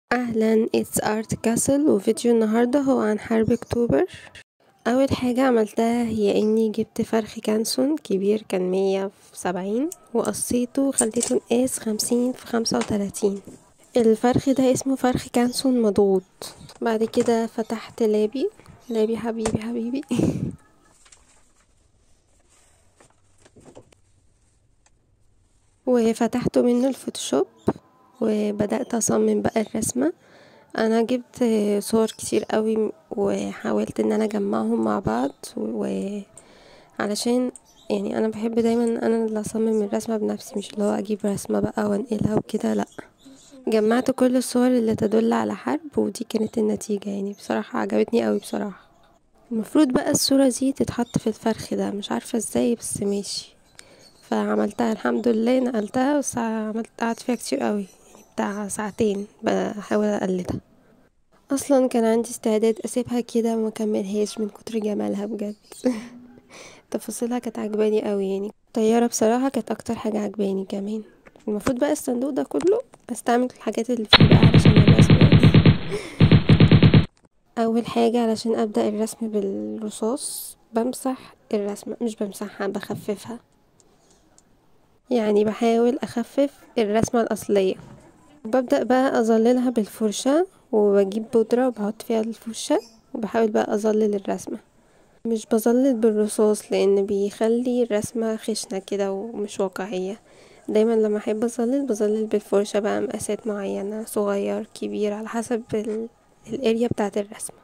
اهلا اتس ارت كاسل وفيديو النهاردة هو عن حرب اكتوبر اول حاجة عملتها هي اني جبت فرخ كانسون كبير كان مية في سبعين وقصيته وخليته مقاس خمسين في خمسة وتلاتين الفرخ ده اسمه فرخ كانسون مضغوط بعد كده فتحت لابي لابي حبيبي حبيبي وفتحته منه الفوتوشوب وبدأت أصمم بقى الرسمة أنا جبت صور كتير قوي وحاولت ان انا اجمعهم مع بعض وعلشان يعني انا بحب دايما انا اللي اصمم الرسمة بنفسي مش اللي هو اجيب رسمة بقى وانقلها وكده لا جمعت كل الصور اللي تدل على حرب ودي كانت النتيجة يعني بصراحة عجبتني قوي بصراحة المفروض بقى الصورة دي تتحط في الفرخ ده مش عارفة ازاي بس ماشي فعملتها الحمد لله نقلتها بس عملت قعدت فيها كتير قوي يعني بتاع ساعتين بحاول اقلدها اصلا كان عندي استعداد اسيبها كده وما كملهاش من كتر جمالها بجد تفاصيلها كانت عجباني قوي يعني الطياره بصراحه كانت اكتر حاجه عجباني كمان المفروض بقى الصندوق ده كله استعمل الحاجات اللي فيه بقى علشان الرسم اول حاجه علشان ابدا الرسم بالرصاص بمسح الرسمه مش بمسحها بخففها يعني بحاول اخفف الرسمه الاصليه ببدأ بقى أظللها بالفرشة وبجيب بودرة وبحط فيها الفرشة وبحاول بقى أظلل الرسمة مش بظلل بالرصاص لأن بيخلي الرسمة خشنة كده ومش واقعية دايما لما احب اظلل بظلل بالفرشة بقى مقاسات معينة صغير كبير على حسب الاريا بتاعة الرسمة